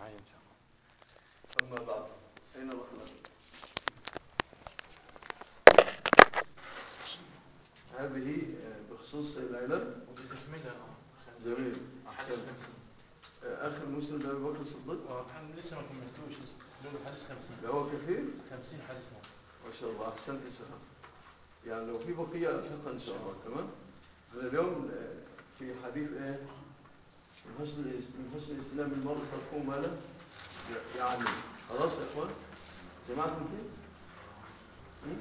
معايا ان شاء الله أما بعد أين الأخلاق؟ هذه آه، بخصوص العلم ودي تكملة اه جميل حديث أحسن 50 آه، آخر مسلم لأبي بكر الصديق اه الحمد لله لسه ما كملتوش لسه له حديث 50 اللي هو كثير 50 حديث مو ما شاء الله أحسنت يا شيخ يعني لو في بقية ألحقها إن شاء الله تمام أنا اليوم آه، في حديث إيه من حسن من حسن إسلام المرء تقوم ماله يعني خلاص يا إخوان جماعتكم كده م?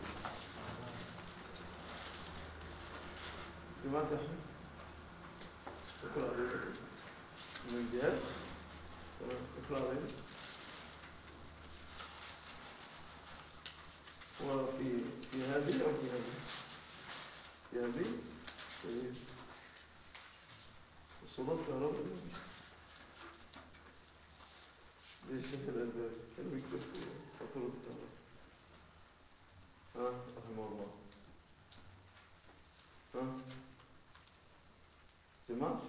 جماعة يا أحمد اقرأ علينا من زياد تمام اقرأ علينا وفي في هذه أو في هذه في هذه طيب الصلاة كهرباء دي مش دي الشيخ الألباني كان بيكتب في فاتورة الكهرباء ها رحمه الله ها سمعت؟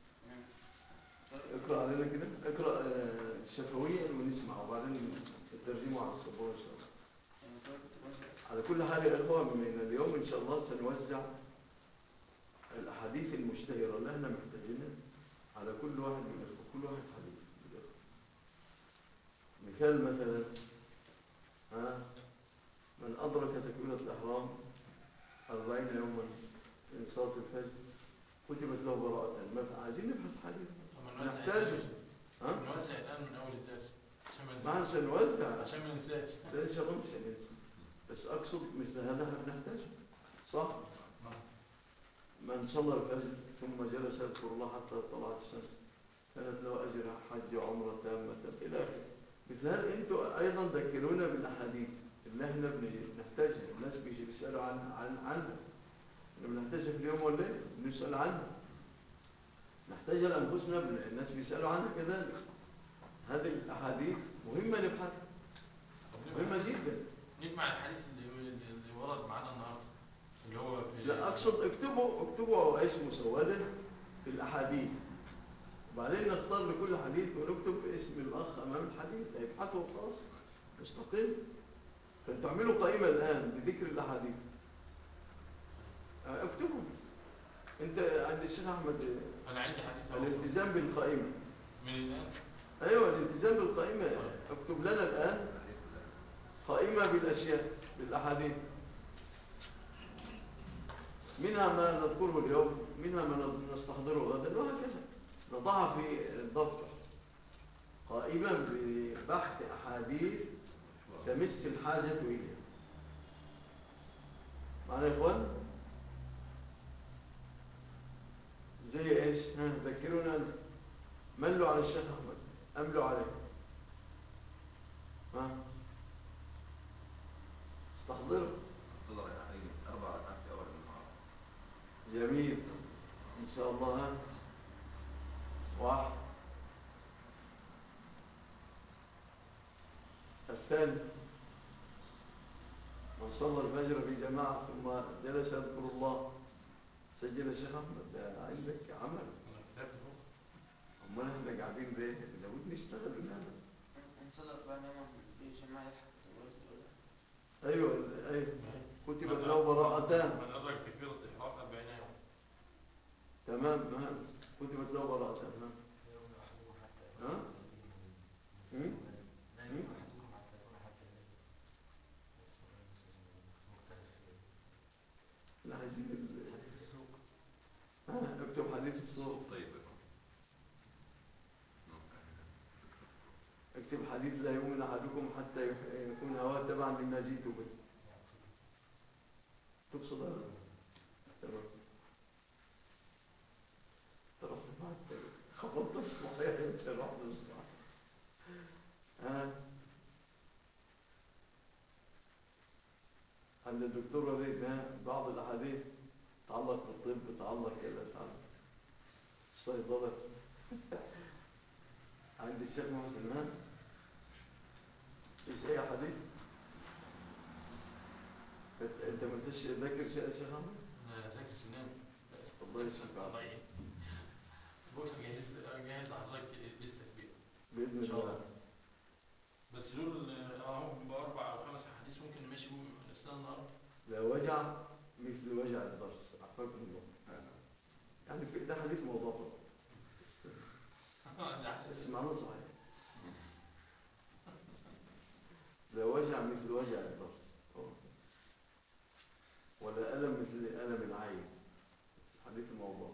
اقرأ علينا كده اقرأ آه، الشفوية ونسمع وبعدين الترجمة على الصبور إن شاء الله على كل حال يا إخوة من اليوم إن شاء الله سنوزع الأحاديث المشتهرة اللي احنا محتاجينها على كل واحد من الإخوة كل واحد حديث من الإخوة. مثال مثلا ها من أدرك تكبيرة الإحرام أربعين يوما من صلاة الفجر كتبت له براءة مثلا عايزين نبحث حديث طب ما نوزع نحتاج. الآن. ها نوزع الآن من أول الدرس عشان ما معنا ننساش سنوزع عشان ما ننساش لا إن شاء الله مش هننسى بس أقصد مثل هذا احنا بنحتاجه صح؟ من صلى الفجر ثم جلس يذكر الله حتى طلعت الشمس كانت له أجر حج وعمرة تامة إلى آخره مثل هذا أنتوا أيضا ذكرونا بالأحاديث اللي احنا بن- بنحتاجها الناس بيجي بيسألوا عن عن عنها احنا بنحتاجها في اليوم والليل بنسأل عنها نحتاجها لأنفسنا بن- الناس بيسألوا عنها كذلك هذه الأحاديث مهمة نبحثها طب مهمة نبحث- جدا نجمع الحديث اللي اللي ورد معانا النهارده اللي هو في لا اقصد اكتبوا اكتبوا ايش مسودا في الاحاديث وبعدين نختار لكل حديث ونكتب اسم الاخ امام الحديث هيبحثوا خلاص مستقل فانتوا اعملوا قائمه الان بذكر الاحاديث آه، اكتبوا انت عند الشيخ احمد انا عندي حديث أهو. الالتزام بالقائمه من الآن ايوه الالتزام بالقائمه اكتب لنا الان قائمه بالاشياء بالاحاديث منها ما نذكره اليوم منها ما نستحضره غدا وهكذا نضعها في الدفتر قائمة ببحث أحاديث تمس الحاجة إليها معنا يا إخوان زي إيش ها ذكرونا أنت. ملوا على الشيخ أحمد أملوا عليه ها استحضروا صدر يعني أربع ركعات في أول النهار جميل إن شاء الله ها واحد الثاني من صلى الفجر في جماعة ثم جلس يذكر الله سجل الشيخ أحمد ده عندك عمل انا كتبت فوق أمال احنا قاعدين ليه؟ لابد نشتغل بنعمل انصدق بقى نوم في جماعة يلحق التوريث أيوه أيوه من كتبت له براءتان من أدرك تكبيرة الإحرام 40 يوم تمام تمام كتبت له براءتان ها ها؟ هم؟ هم؟ لا عايزين ال- ها اكتب حديث الصوت طيب اكتب حديث لا يؤمن احدكم حتى يح- يكون هواه تبعا لما جئت به تقصد هذا تمام تروح بعد خبطت في الصحيح انت رحت في الصحيح ها عند الدكتور وليد ها بعض الاحاديث تعلق بالطب تعلق كذا تعلق الصيدله عند الشيخ محسن ها ايش اي حديث انت انت ما انتش ذاكر شيء يا شيخ احمد انا ذاكر سنان الله يشفيك الله عليك. يعين بص جهزت جهز لحضرتك لسه كبيرة باذن إن شاء الله الله. دول اهو باربع او خمس احاديث ممكن نمشي بيهم الاسنان النهارده لا وجع مثل وجع الضرس عفاكم الله يعني في ده حديث موضوع طبعا ده حديث. بس معناه صحيح لا وجع مثل وجع الضرس آه. ولا ألم مثل ألم العين حديث الموضوع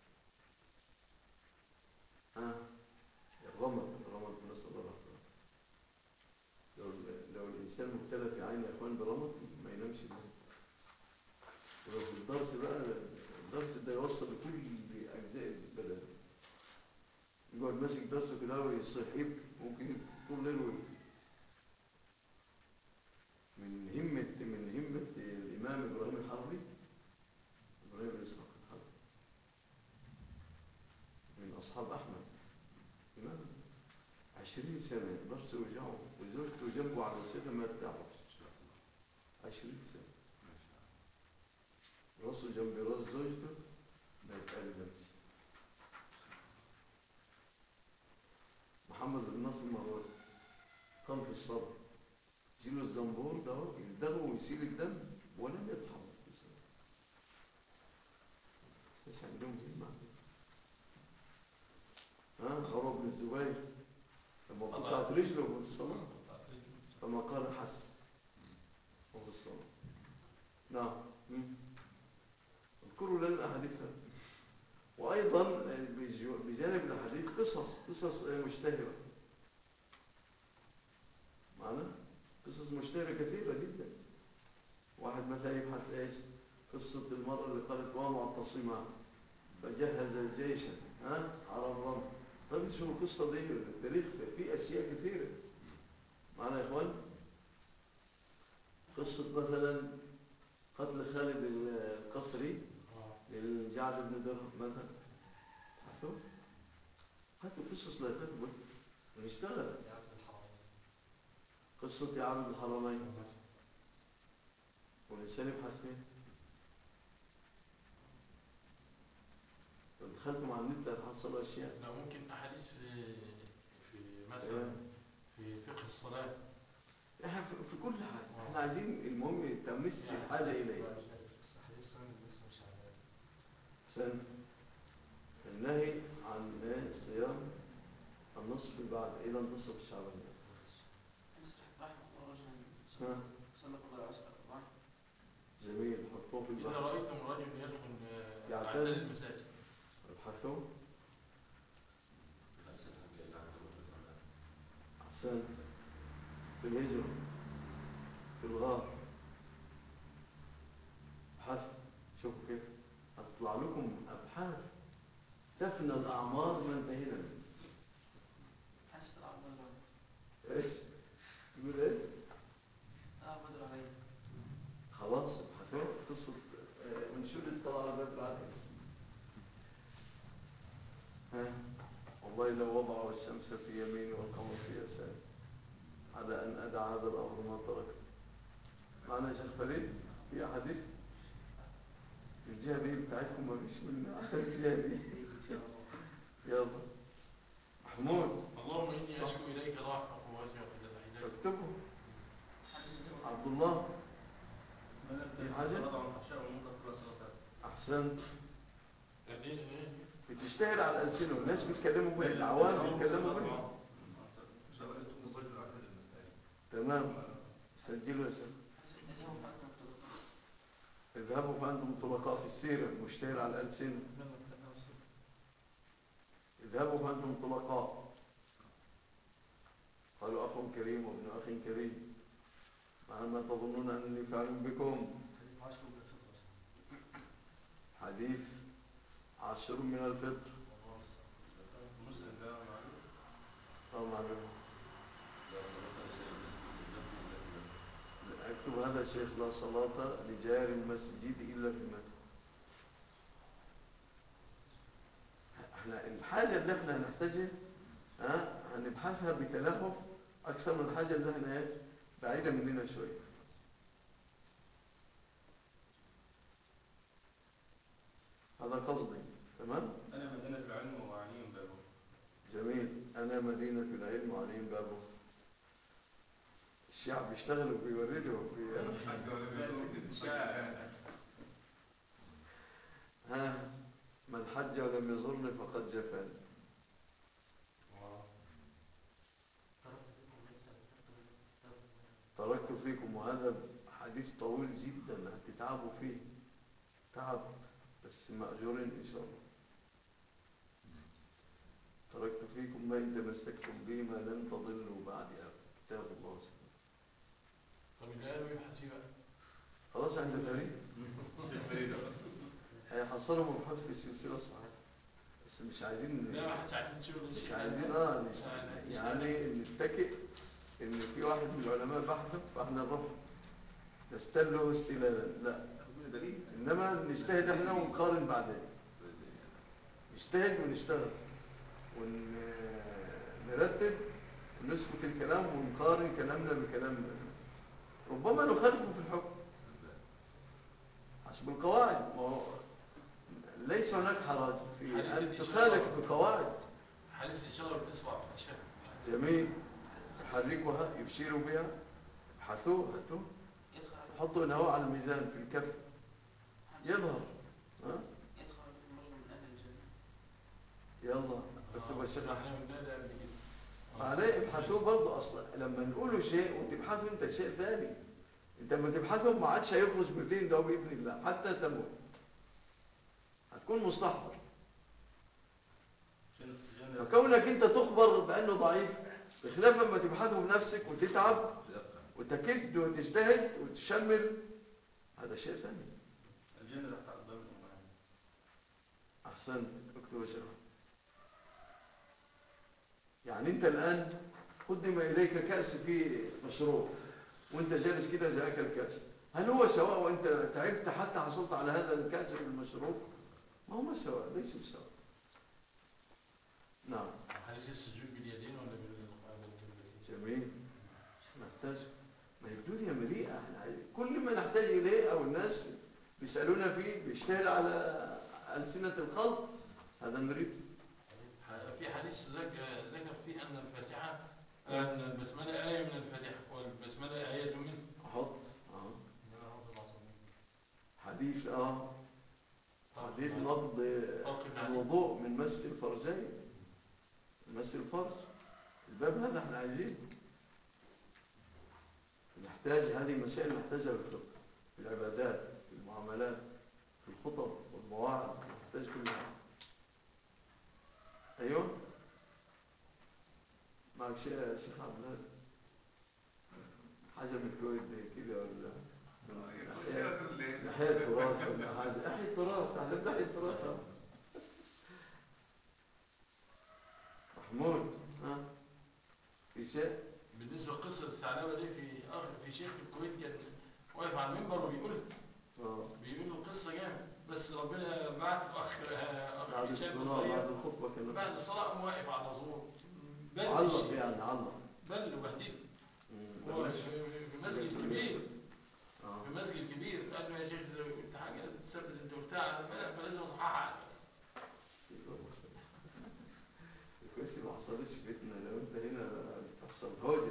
ها الرمل الرمل نسأل الله العافية لو لو الإنسان مبتلى في عين يا إخوان برمل ما ينامش الليل ولو في الدرس بقى الدرس ده يوصل لكل أجزاء البدن يقعد ماسك درسه كده ويصيح يبكي ممكن يبكي طول الليل ويبكي من همة من همة الإمام إبراهيم الحربي إبراهيم بن إسحاق الحربي من أصحاب أحمد إمام عشرين سنة درس وجعه وزوجته جنبه على وسيلة ما تعرفش عشرين سنة راسه جنب راس زوجته ما يتقلبش محمد بن ناصر مروزي قام في الصبر يجيله الزنبور ده اهو يلدغه ويسيل الدم ولم يتحرك بس عندهم همة ها عروة بن الزبير لما قطعت رجله وهو في الصلاة فما قال حسن وهو في الصلاة نعم مم. اذكروا لنا الأحاديث هذه. وأيضا بج- بجانب الحديث قصص قصص مشتهرة معنا قصص مشتهرة كثيرة جدا واحد مثلا يبحث ايش قصة المرأة اللي قالت ومعتصمة فجهز الجيش ها على الرمل طيب شو القصة دي التاريخ في أشياء كثيرة معنا يا إخوان قصة مثلا قتل خالد القصري للجعد بن درهم مثلا عرفتوا؟ هاتوا قصص لا تثبت ونشتغل قصة يا عبد الحرمين والإنسان يبحث فيها لو دخلتم على النت هتحصلوا أشياء لو ممكن احاديث في في مثلا في فقه الصلاه احنا في في كل حاجة احنا عايزين المهم تمس الحاجة إليه سنة النهي عن صيام النصف بعد إلى النصف شعبان رحمه الله رجلا ها صلى الله عليه وسلم جميل حطوه في اذا البحر رايتم رجل يدخل آه، يعتزل. يعتزل المساجد ابحثوا الأحسن حاجة إلى عبد الله أحسن في الهجرة في الغار ابحث شوفوا كيف هتطلع لكم أبحاث تفنى الأعمار ما انتهينا منها. حاسس طلع بدر ايش؟ تقول ايه؟ طلع بدر عليه خلاص ابحثوا قصة آه، من شو اللي طلع على باب العدل ها والله لو وضعوا الشمس في يميني والقمر في يساري على أن أدع هذا الأمر ما تركت معنا يا شيخ فريد في حديث الجهة دي بتاعتكم ما فيش منها الجهة دي يلا محمود اللهم اني اشكو اليك ضعف قوتي وقله حيلتي اكتبه حاسس زي عبد الله من في حاجة؟ الصلاة عن الفحشاء والمنكر كل صلاة أحسنت قد ايه ايه بتشتهر على الألسنة والناس بيتكلموا بها العوام بيتكلموا بها تمام سجلوا يا سيدي اذهبوا فأنتم تطلقون اذهبوا فأنتم طلقاء في السيرة مشتهر على الألسنة اذهبوا فأنتم طلقاء قالوا أخ كريم وابن أخ كريم مع ما تظنون أنني فاعل بكم حديث عشر من الفطر مسلم ده معلوم طبعا لا صلاة لشيء المسجد إلا في المسجد اكتب هذا يا شيخ لا صلاة لجار المسجد إلا في المسجد احنا الحاجة اللي احنا هنحتاجها ها هنبحثها بتلهف أكثر من الحاجة اللي احنا ايه بعيدة مننا شوية هذا قصدي تمام أنا مدينة العلم وعليم بابه جميل أنا مدينة العلم وعليم بابه الشعب بيشتغل وبيوريني وبي... الحاج ولا بيقول كده الشاعر ها من حج ولم يزرني فقد جفاني تركت فيكم وهذا حديث طويل جدا هتتعبوا فيه تعب بس مأجورين إن شاء الله تركت فيكم ما إن تمسكتم به ما لن تضلوا بعد أبدا كتاب الله سبحانه طب اللي قالوا يبحث فيه بقى خلاص عند فريق شيخ فريد بقى. هيحصلوا مبحوث في السلسلة الصحيحة بس مش عايزين لا ما حدش عايز يشوف مش عايزين اه مش يعني نتكئ ان في واحد من العلماء بحثه فاحنا نروح نستله استلالا لا خدوا دليل انما نجتهد احنا ونقارن بعدين نجتهد ونشتغل ونرتب ونسبك الكلام ونقارن كلامنا بكلام ربما نخالفه في الحكم حسب القواعد ما هو ليس هناك حرج في ان تخالف بقواعد حديث الإشارة بالإصبع في الشهر جميل يحركوها يبشروا بها ابحثوه هاتوه يدخل على حطوا هنا هو على الميزان في الكف يظهر ها يدخل على الرجل من أهل الجنة يلا اكتب الشيخ احنا من ده قبل كده عليه ابحثوه برضه اصلا لما نقولوا شيء وتبحثوا انت شيء ثاني انت لما تبحثوا ما عادش هيخرج بالدين ده باذن الله حتى تموت هتكون مستحضر عشان عشان فكونك انت تخبر بانه ضعيف بخلاف لما تبحثه بنفسك وتتعب يبقى. وتكد وتجتهد وتشمل هذا شيء ثاني الجنة تحت أقدام الأمهات احسنت اكتب يا شيخ يعني انت الان قدم اليك كاس فيه مشروب وانت جالس كده جاءك الكاس هل هو سواء وانت تعبت حتى حصلت على هذا الكاس المشروب ما هو سواء ليس سواء نعم حديث السجود باليدين ولا بال جميل نحتاج ما هي الدنيا مليئة احنا عايز- كل ما نحتاج إليه أو الناس بيسألونا فيه بيشتهر على ألسنة الخلق هذا نريد في حديث ذك- ذكر فيه أن الفاتحة أن البسملة آية من الفاتحة والبسملة آية من أحط آه. حديث آه حديث نقض فرق العديد. الوضوء من مس الفرجين مس الفرج الباب هذا احنا عايزينه نحتاج هذه مسائل نحتاجها في الفقه في العبادات في المعاملات في الخطب والمواعظ نحتاج كلها ايوه معك شيء يا شيخ عبد الله حاجه من الكويت زي كده ولا ناحية التراث ولا حاجة ناحية التراث احنا ناحية التراث أهو. محمود ها في شيء بالنسبة لقصة الثعلبة دي في آخر في شيخ في الكويت كان واقف على المنبر وبيقول اه بيقول القصة جامد بس ربنا بعت أخ أخ بعد هشام الصلاة بعد صغير الخطبة كان بعد الصلاة قام واقف على طول بل علق الشيخ. يعني علق بل وبهدله مم، هو بلاش. في في مسجد كبير اه في مسجد كبير قال له يا شيخ لو قلت حاجة تثبت انت قلتها على الملأ فلازم اصححها كويس ما حصلش في بيتنا لو انت هنا تحصل هوجة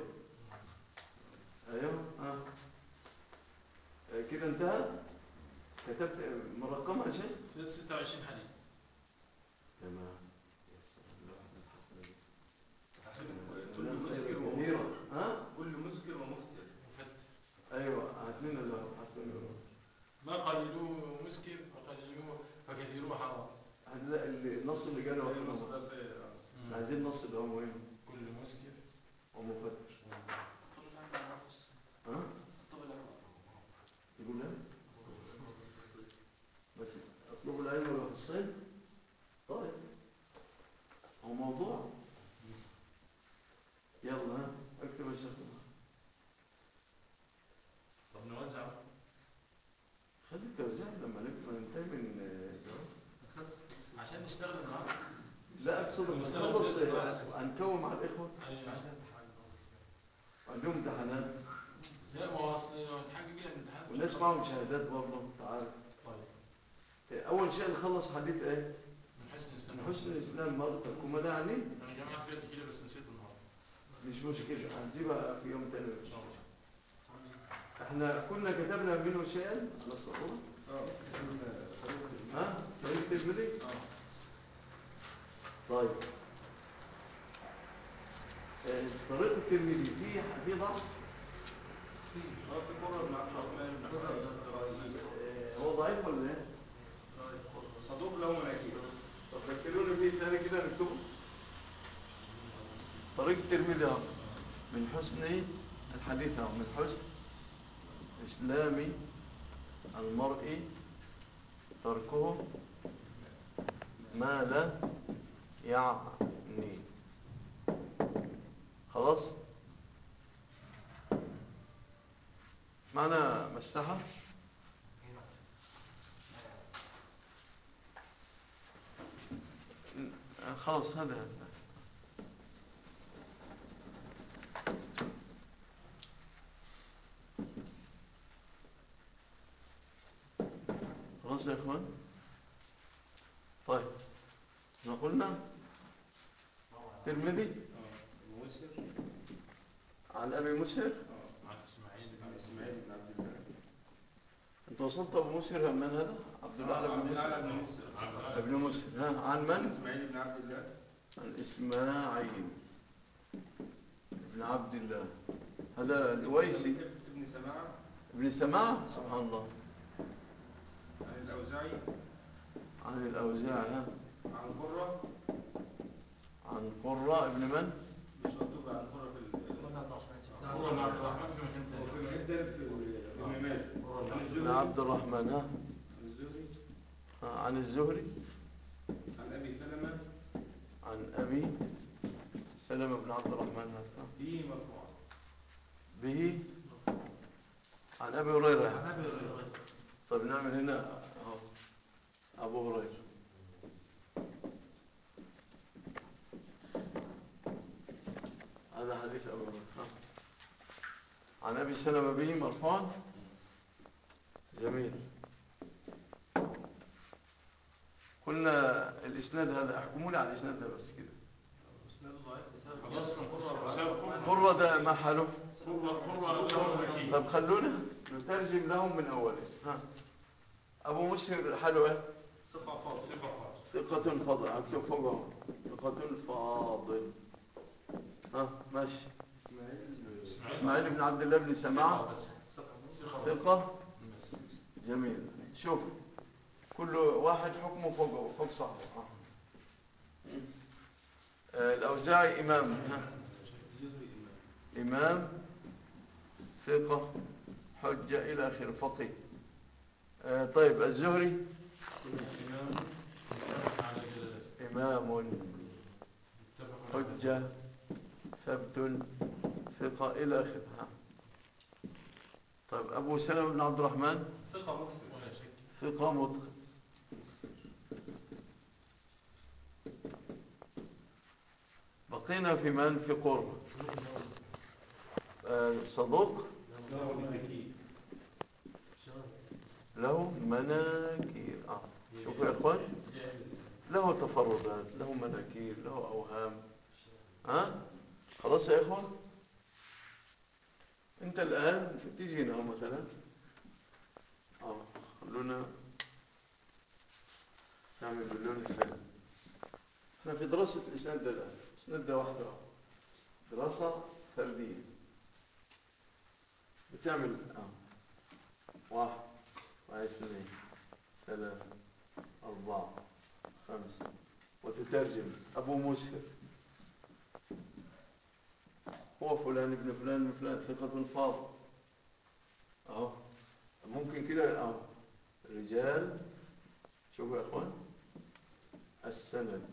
ايوه ها آه، كده انتهى كتبت مرقمها شيء كتاب 26 حديث تمام يا سلام الواحد كل من مسكر الخير ومفتر كثيرا ها كل مسكر ومفتر مفتر ايوه هات لنا لو هات لنا لو. ما قللوه مسكر وقللوه فكثيروه حرام هات لنا اللي- النص اللي جانا أيوة، وقت نص النص. ده في- احنا عايزين النص اللي هو مهم كل مسكر ومفتش كل العلماء نفس ها كتب العلماء يقول ايه بس اطلب العلم ولا في الصيد طيب هو موضوع يلا ها اكتب الشيخ طب نوزع خلي التوزيع لما نبقى ننتهي من آه، عشان نشتغل النهارده لا اقصد لما المسألة نخلص بتسمع آه، أسف. هنكون مع الاخوه ايوه عندهم امتحانات لا ما هو اصل الحاجة دي الامتحان والناس معهم شهادات برضه انت عارف طيب آه، اول شيء نخلص حديث ايه من حسن الاسلام من حسن الاسلام مرتك وما ده يعني انا جمعت فيها كده بس نسيت النهارده مش مشكله هنجيبها في يوم تاني ان شاء الله احنا كنا كتبنا منه شيئا على الصبورة اه كان طريقة ها طريق الترمذي اه طيب آه، طريق الترمذي في في ضعف اه في قرة بن عبد الرحمن بن عبد آه، هو ضعيف ولا ايه؟ صدوق له مناكير طب فكروني فيه ثاني كده نكتبه طريق الترمذي اهو من حسن الحديث اهو من حسن اسلام المرء تركه ما لا يعني خلاص معنى مسحة خلاص هذا هذا خلاص يا اخوان طيب ما قلنا ترمذي اه موسر عن ابي مسهر اه عن اسماعيل عن بن اسماعيل بن عبد الله انت وصلت ابو مسهر من هذا عبد الله بن عبد الله مسهر بن مسر ابن مسهر ها عن عن من اسماعيل بن عبد الله عن اسماعيل بن عبد الله هذا الويسي ابن سماعة ابن سماعة سبحان الله عن الأوزاعي عن الاوزاعي ها عن قرة عن قراء ابن من مش مكتوب عن قرة في ال- هو بن عبد الرحمن في مكان هو تاني في مهدل في ابن مالك عن ابن الزهري عبد الرحمن ها عن الزهري ها، عن الزهري عن أبي سلمة عن ابي سلمة بن عبد الرحمن ها فيه مرفوعا به عن ابي هريره عن ابي هريره طيب نعمل هنا اهو ابو هريره هذا حديث ابو هريره ها. عن ابي سلمة به مرفوعا جميل قلنا الاسناد هذا احكموا لي على الاسناد ده بس كده خلاص من قرة قرة ده ما حاله قرة قرة له مكين طب خلونا نترجم لهم من اوله ها ابو مسهر حاله ايه ثقة فاضل صفة خاصة ثقة فاضل اكتب فوق اهو ثقة فاضل ها ماشي إسماعيل اسماعيل بن عبد الله بن سماعة بس ثقة ثقة بس جميل شوف كل واحد حكمه فوقه فوق صاحبه ها. آه، الأوزاعي إمام ها. الزهري إمام إمام ثقة حجة إلى آخر فقيه آه، طيب الزهري إمام على جلالته إمام اتفق على حجة ثبت ثقة إلى آخر ها. طيب أبو سلمة بن عبد الرحمن ثقة مكتب ولا شك ثقة متقن بقينا في من في قرب آه، صدوق له مناكير له مناكير آه. شوفوا يا إخوان له تفردات له مناكير له أوهام ها خلاص يا إخوان أنت الآن تيجي هنا مثلا آه خلونا نعمل باللون الثاني احنا في دراسة الإسناد ده الآن الإسناد ده واحدة دراسة فردية بتعمل آه. واحد واحد اثنين ثلاثة أربعة خمسة وتترجم أبو مسهر هو فلان ابن فلان ابن فلان ثقة فاضل أهو ممكن كده أهو رجال شوفوا يا إخوان السند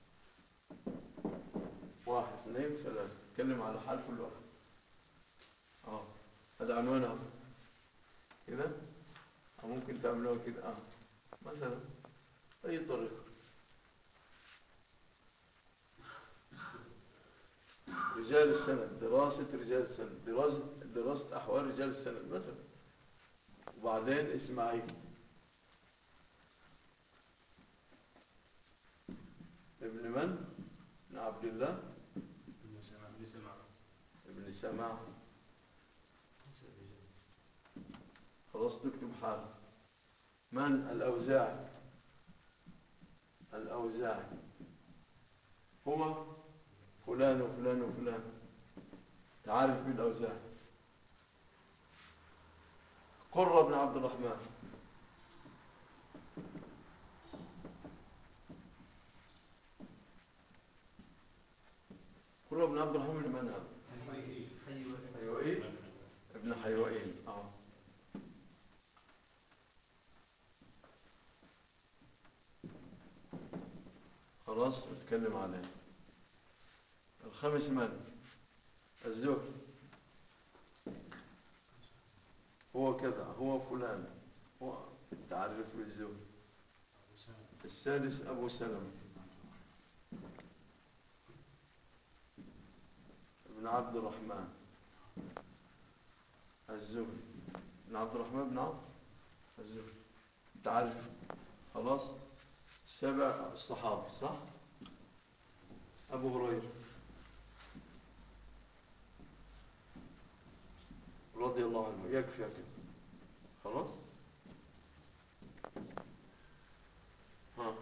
واحد اثنين ثلاثة اتكلم على حال كل واحد أهو هذا عنوانها كده أو ممكن تعملوها كده أه مثلا أي طريقة رجال السند دراسة رجال السند دراسة دراسة أحوال رجال السند مثلا وبعدين إسماعيل ابن من؟ ابن عبد الله ابن سماع ابن سماع ابن سماع خلاص نكتب حال من الأوزاعي الأوزاعي هو فلان وفلان وفلان تعرف بالأوزاعي قرة بن عبد الرحمن قرة بن عبد الرحمن من هذا؟ حيوئيل ابن حيوئيل اه خلاص نتكلم عليه الخامس من الزهري هو كذا هو فلان هو تعرف بالزهري السادس أبو سلمة ابن عبد الرحمن الزهري ابن عبد الرحمن بن عوف الزهري تعرف خلاص سبع الصحابة صح أبو هريرة رضي الله عنه يكفي كده خلاص ها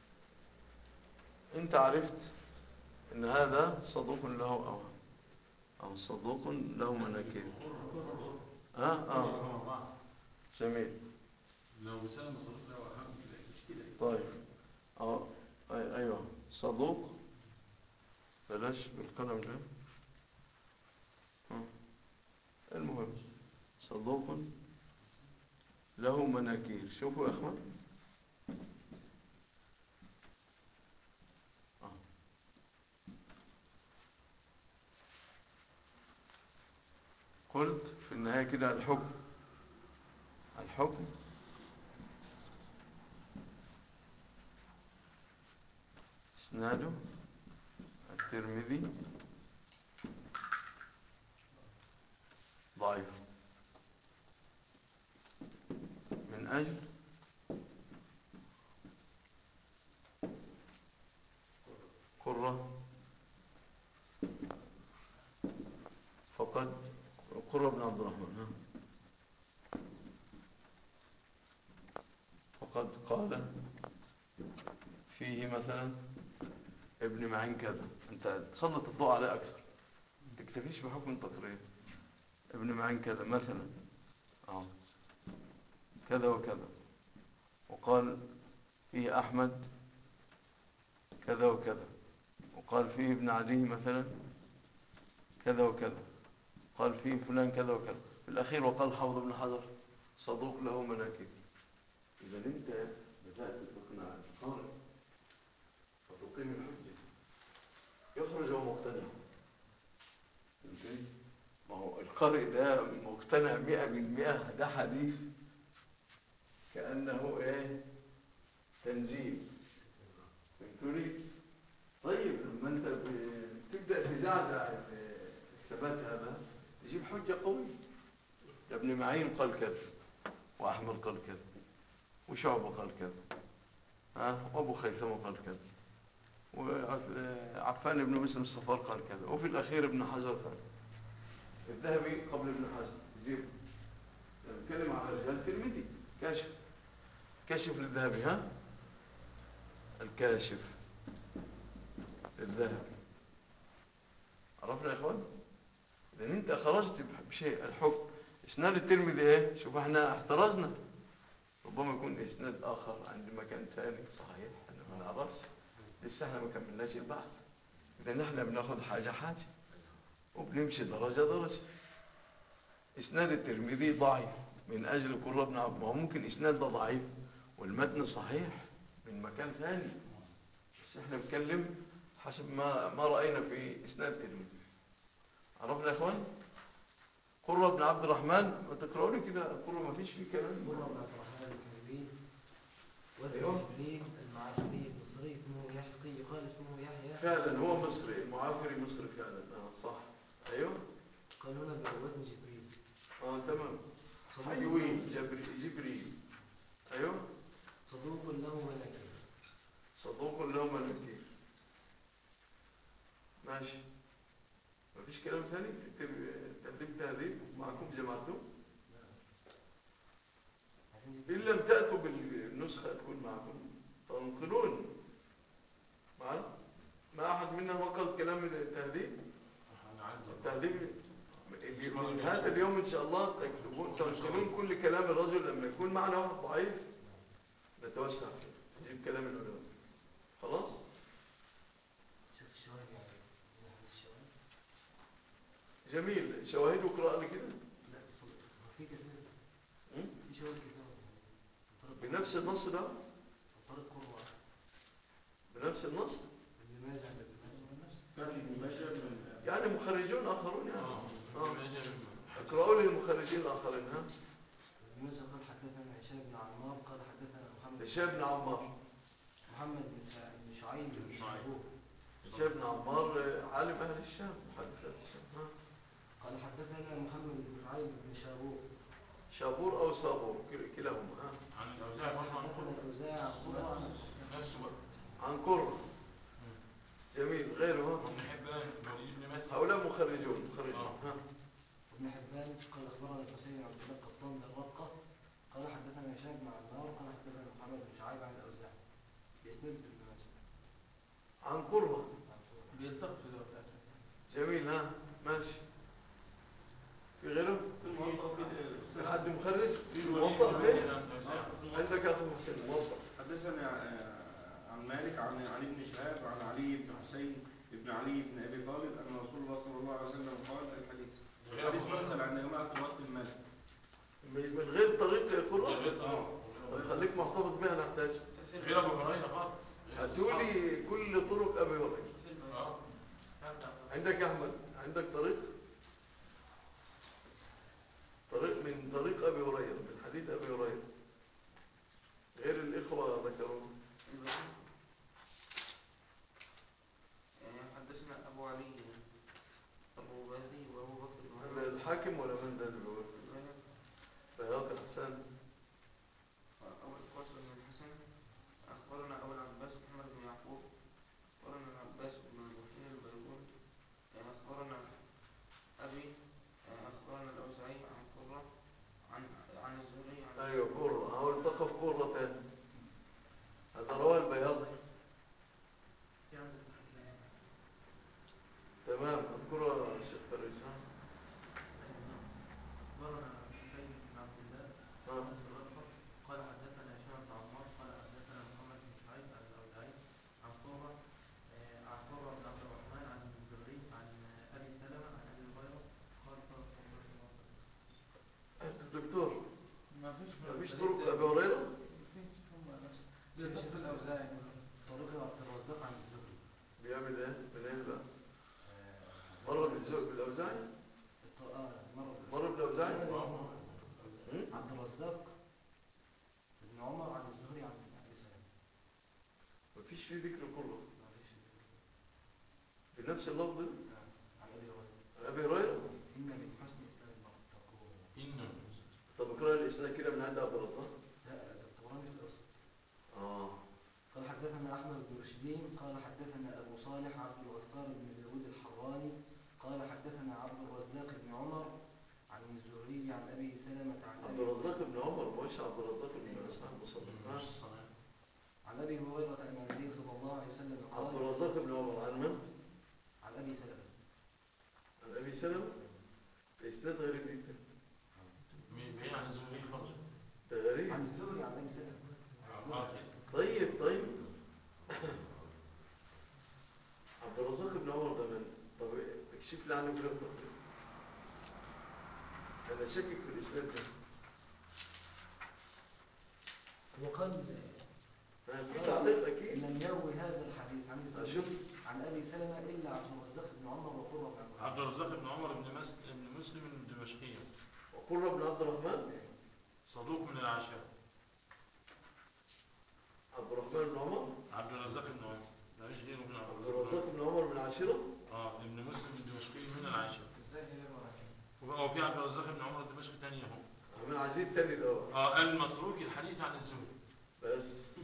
انت عرفت ان هذا صدوق له او او صدوق له مناكير ها اه جميل لو سلم صدوق له أهم مش كده طيب اه أي- ايوه صدوق بلاش بالقلم ده ها. المهم صدوق له مناكير شوفوا يا اخوان آه. قلت في النهاية كده الحكم الحكم اسناده الترمذي ضعيف من أجل قرة فقد قرة بن عبد الرحمن ها فقد قال فيه مثلا ابن معين كذا انت تسلط الضوء عليه اكثر ما تكتفيش بحكم التقرير ابن معين كذا مثلا اه كذا وكذا وقال فيه احمد كذا وكذا وقال فيه ابن عدي مثلا كذا وكذا قال فيه فلان كذا وكذا في الاخير وقال حافظ بن حجر صدوق له مناكب اذا انت بدات تقنع القارئ فتقيم الحجة يخرج وهو مقتنع فهمتني؟ ما هو القارئ ده مقتنع مئة بالمئة ده حديث كأنه ايه تنزيل فهمتني؟ طيب لما انت ب- تبدأ تزعزع ال- الثبات هذا تجيب حجة قوية ده ابن معين قال كذا وأحمد قال كذا وشعبة قال كذا ها وأبو خيثمة قال كذا وعفان بن مسلم الصفار قال كذا وفي الأخير ابن حجر قال الذهبي قبل ابن حجر جيب نتكلم على رجال الترمذي كاشف كشف للذهبي ها الكاشف للذهبي عرفنا يا اخوان لان انت خرجت بشيء الحكم اسناد الترمذي ايه شوف احنا احترزنا ربما يكون اسناد اخر عند مكان ثاني صحيح احنا ما نعرفش لسه احنا ما كملناش البحث لان احنا بناخد حاجه حاجه وبنمشي درجه درجه اسناد الترمذي ضعيف من اجل قرة بن عبد ما هو ممكن اسناد ده ضعيف والمتن صحيح من مكان ثاني بس احنا بنتكلم حسب ما ما راينا في اسناد الترمذي عرفنا يا اخوان قرة بن عبد الرحمن ما تقرأوا لي كده قرة ما فيش فيه كلام مرة بن عبد الرحمن الكرمي أيوه. واسمه جبريل المعافري المصري اسمه يحيى يقال اسمه يحيى فعلا هو مصري معافري مصري فعلا اه صح ايوه قال هنا بوزن جبريل اه تمام صدوق حيوين جبري جبريل ايوه صدوق له مناكب صدوق له مناكير ماشي مفيش كلام ثاني في التر- تدريب تهذيب معكم جماعته إن لم تأتوا بالنسخة تكون معكم تنقلون معنا ما أحد منا نقل كلام من التهذيب احنا عندنا التهذيب اللي من هذا اليوم إن شاء الله تكتبون تنقلون كل كلام الرجل لما يكون معنا واحد ضعيف نتوسع فيه نجيب كلام العلماء خلاص شوف الشواهد يعني من حديث الشواهد جميل شواهد وقراءة لي كده لا الصدق هو في كثير م? في شواهد كثير طرق بنفس النص ده طرق قروة بنفس النص ابن ماجه عند ابن ماجه من نفس كان مباشر من يعني مخرجون آخرون يعني اه آه. ابن ماجه اقرأوا لي المخرجين الآخرين ها ابن موسى قال حدثنا هشام بن عمار قال حدثنا محمد هشام بن عمار محمد بن سع- بن شعيب بن شعيب. شعبوه هشام بن عمار آه، عالم أهل الشام محدث أهل الشام ها قال حدثنا محمد بن شعيب بن شابوه شابور أو صابور كل- كلاهما ها عن الاوزاع برضه عن حدثنا كل الأوزاعي عن قرة نفسه بقى عن قرة جميل غيره ها وابن حبان الوليد بن مسلم هؤلاء مخرجون مخرجون ها ابن حبان قال أخبرنا الحسين عبد الله قطان بن الرقة قال حدثنا هشام بن عمار قال حدثنا محمد بن شعيب عن الأوزاعي بإسناد ابن ماجه عن قرة عن قرة. بيلتقط في الوقت جميل ها ماشي في غيره في الموضوع في في حد مخرج في موظف الوليد ليه بن الأوزاع. عندك يا أخو محسن موظف حدثني آه، عن مالك عن علي بن شهاب عن علي بن حسين بن علي بن ابي طالب ان رسول الله صلى الله عليه وسلم قال الحديث غير حديث أبو هريرة. مرسل عن جماعه توطي المال من من غير طريق قرة غير- اه طيب خليك محتفظ بها نحتاج غير ابو هريره خالص هاتوا لي كل طرق أبي هريرة اه عندك يا أحمد عندك طريق طريق من طريق أبي هريرة من حديث أبي هريرة غير الإخوة ذكروه يعني حدثنا أبو علي أبو غازي وأبو بكر بن محمد الحاكم ولا من ده اللي بيقول بياض الحسن أبو القاسم بن الحسن أخبرنا أبو العباس محمد بن يعقوب أخبرنا العباس بن المحيي البيضون أخبرنا أبي أخبرنا الأوزاعي عن قرة عن عن الزهري عن ايوه قرة هو التقى في قرة تاني هذا رواه البياضي في عندك تحديد. تمام القرة الشيخ فريج ها أخبرنا حسين بن عبد الله ها بن الأشهر قال حدثنا هشام بن عمار قال حدثنا محمد بن شعيب عن الأوزاعي عن قرة آه، عن قرة بن عبد الرحمن عن الزهري عن آه، أبي سلمة عن أبي هريرة قال قال رسول الله صلى الله عليه وسلم انت الدكتور ما فيش ما فيش طرق ابي هريرة فيش هم نفس شيخ الأوزاعي طريق عبد الرزاق عن الزهري بيعمل ايه من ايه بقى آه، مرة بالزوج بالاوزاعي الط- آه، مرة مرة بالاوزاعي آه، هم؟ عبد الرزاق ابن عمر عن الزهري عن أبي سلمة ما فيش فيه ذكر قرة ما فيش بنفس اللفظ ده؟ عن أبي هريرة عن ابي هريرة إن من حسن إسلام المرء تقوى إن طب اقرا الاسناد كده من عند عبد الرزاق لا ده الطبراني في الأصل اه قال حدثنا أحمد بن رشدين قال حدثنا أبو صالح عبد الغفار بن داود الحراني قال حدثنا عبد الرزاق بن عمر عن الزهري عن أبي سلمة عن عبد أبي الرزاق بن عمر مش عبد الرزاق بن اسحاق المصنف ها؟ عن أبي هريرة أن النبي صلى الله عليه وسلم عبد قال الرزاق بن عمر عن من؟ عن أبي سلمة عن ابي سلمة اسناد غريب جدا بعيد عن الزهري خالص ده غريب عن الزهري عن أبي سلمة اه كده طيب طيب عبد الرزاق بن عمر ده من طب اكشف لي عنه كده بتفصيل. انا شاكك في الاسناد ده وقال ما في تعليق اكيد لم يروي هذا الحديث عن اشوف الزهري عن أبي سلمة إلا عبد الرزاق بن عمر وقرة بن عبد عبد الرزاق بن عمر بن مسلم بن مسلم الدمشقي وقرة بن عبد الرحمن صدوق من العشرة عبد الرحمن بن عمر عبد الرزاق بن عمر ما فيش غيره من عبد عبد الرزاق بن عمر بن عاشرة اه ابن مسلم الدمشقي من العشرة ازاي هي الوراثة؟ وهو في عبد الرزاق بن عمر الدمشقي تاني اهو احنا عايزين تاني الاول اه المتروك الحديث عن الزهري بس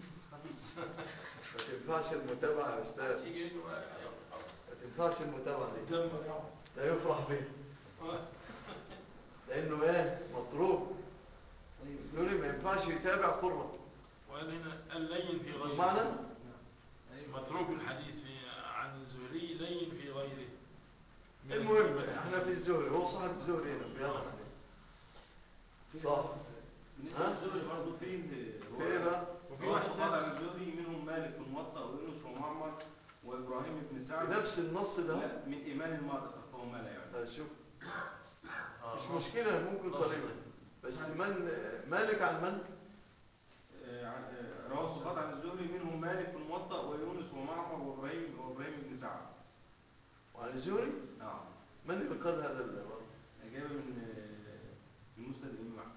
ما تنفعش المتابعة يا استاذ تيجي انه ما تنفعش المتابعة دي لا يفرح به لانه ايه مطروب طيب نوري ما ينفعش ينفعش يتابع قرة وقال هنا اللين في غيره معنى متروك الحديث في عن الزهري لين في غيره من المهم الثقات. احنا في الزهري هو صاحب الزهري هنا في هذا الحديث صح بالنسبه ها؟ للزهري برضه في في ايه بقى وفي واحد قال عن الزهري منهم مالك بن موطأ ويونس ومعمر وابراهيم بن سعد بنفس النص ده لا من ايمان المرء فهو مال يعني آه، شوف آه. مش مشكلة ممكن طريقة بس من مالك عن من آه، عن- آه، رواه الصفات عن الزهري منهم مالك بن موطأ ويونس ومعمر وابراهيم وابراهيم بن سعد وعن الزهري نعم من اللي قال هذا العبارة جايبه من آه، من مسند الامام احمد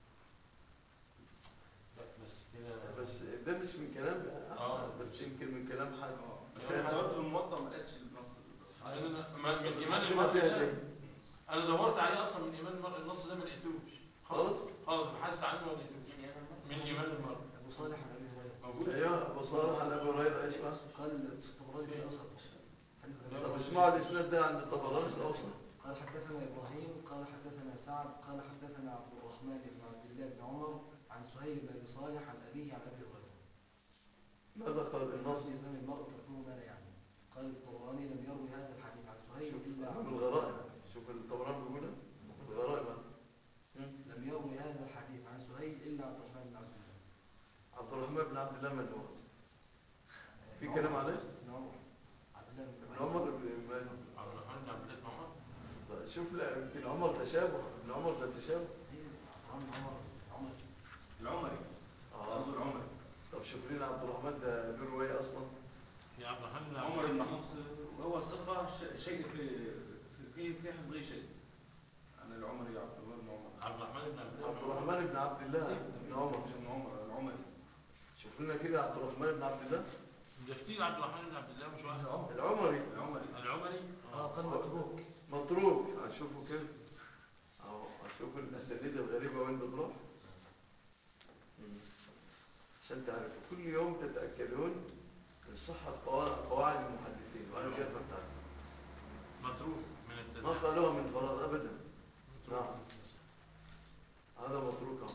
لا بس كده بس ده مش من كلام آه. بس يمكن من كلام حد بس انا دورت في الموطأ ما لقيتش النص أنا ما- من إيمان عندنا المرء فيها ده شيء. أنا دورت عليه أصلا من إيمان المرء النص ده ما لقيتوش خلاص خالص بحثت عنه ما لقيتوش من إيمان المرء أبو صالح عن أبي هريرة موجود ايوه ابو صالح عن ابي هريره ايش بقى قال في الطبراني في الأوسط حديث غريب. طب اسمعوا الاسناد ده عند الطبراني في الاوسط قال حدثنا إبراهيم قال حدثنا سعد قال حدثنا عبد الرحمن بن عبد الله بن عمر عن سهيل بن أبي صالح عن أبيه عن أبي هريرة ماذا قال النص النص يسمى المرء تكون ما لا يعني قال الطبراني لم يروي هذا الحديث عن سهيل شوف إلا عن من الغرائب شوف الطبراني بيقول إيه؟ الغرائب لم يروي هذا الحديث عن سهيل إلا عبد الرحمن بن عبد الله عبد الرحمن بن عبد الله من هو في بن كلام عمر. عليه؟ بن عمر عبد الله بن ابن عمر بن من عبد الرحمن بن عبد الله بن عمر طيب شوف لا يمكن عمر تشابه ابن عمر ده تشابه إيه، عبد الرحمن بن عمر عمر العمري اه قصده العمري طب شوف لنا عبد الرحمن ده له روايه اصلا في عبد الرحمن بن عمر عمر بن حفص وهو الثقة ش- شيء في في في في حفظه شيء عن العمري عبد الله بن عمر عبد الرحمن بن عبد الله عبد بن عمر الرحمن بن عبد الله بن عمر بن عمر العمري شوف لنا كده عبد الرحمن بن عبد الله ده كتير عبد الرحمن بن عبد الله مش واحد العمري العمري العمري اه قال متروك متروك اشوفه كده اهو اشوف الاساليب الغريبه وين بتروح مم. عشان تعرفوا كل يوم تتاكدون من صحه قوا- قواعد المحدثين وانا كيف بتعرف متروك من ما التسعة قالوها من فراغ ابدا متروك. نعم. هذا متروك أهو.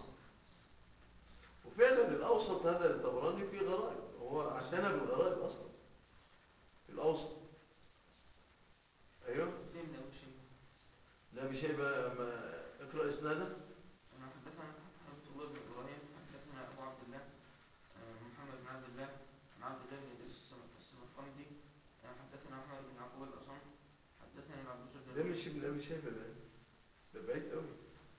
وفعلا الاوسط هذا الطبراني فيه غرائب هو عندنا بالغرائب اصلا في الاوسط ايوه فين ده أول شيء لا بشيء بقى ما اقرا اسناده أنا حدثنا حبيب الله بن إبراهيم حدثنا أبو عبد الله آه، محمد بن عبد الله عن عبد الله بن إدريس السم- السمرقندي آه، حدثنا أحمد بن يعقوب الأصم حدثنا العباس بن ده مش ابن ابي شيبه ده ده بعيد قوي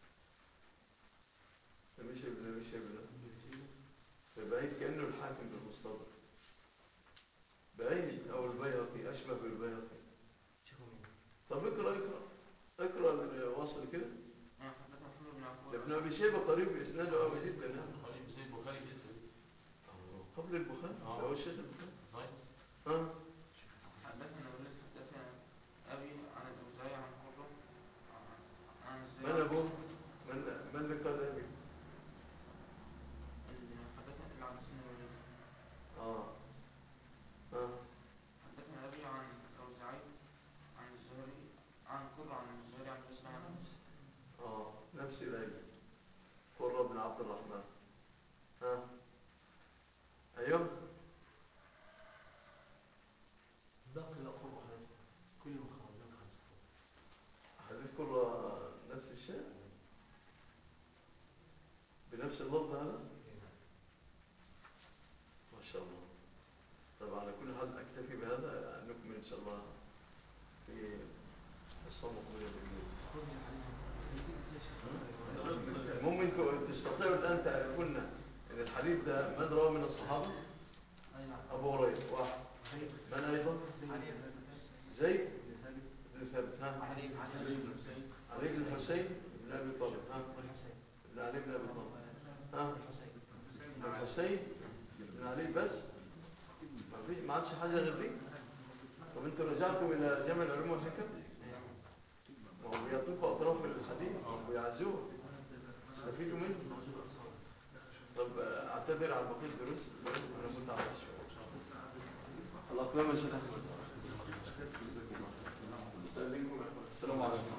ده مش ابن ابي شيبه ده ده بعيد كانه الحاكم بالمستدرك بعيد او البيهقي اشبه بالبيهقي شيخ مين طب اقرا اقرا اقرا الواصل كده آه، حدثنا محمد بن يعقوب ده ابن الأصم ابي شيبه قريب اسناده قوي جدا يعني البخاري زي البخاري جدا قبل البخاري ده هو الشيخ البخاري طيب ها حدثنا وليد حدثنا أبي عن الأوزاعي عن حرة عن من ابوه من من اللي قال ابي حدثنا العباس بن وليد اه اه حدثنا أبي عن الأوزاعي عن الزهري عن قرة عن الزهري عن مسلم عن اه نفس العلم قرة بن عبد الرحمن ها ايوه باقي لا قرب حدث كل المخرجين خمسة حديث قرة نفس الشيء بنفس اللفظ هذا ما شاء الله طب على كل حال اكتفي بهذا نكمل ان شاء الله في الصوم مقبلة بالليل خذ الحديث ممكن تستطيعوا الان تعرفون ان الحديث ده من رواه من الصحابه أي نعم ابو هريره واحد زيد من ايضا علي زيد بن ثابت بن ثابت ها علي بن علي بن حسين علي بن الحسين بن ابي طالب ها والحسين بن علي بن ابي طالب ها الحسين بن الحسين بن علي بس ما فيش ما عادش حاجه غير دي طب انتوا رجعتوا الى جامع العلوم والحكم ما هو بيعطوكوا اطراف الحديث ويعزوه استفيدوا منه طب آه، اعتذر على بقيه الدروس انا متعب شويه الاقلام يا شيخ احمد استاذنكم يا اخوان السلام عليكم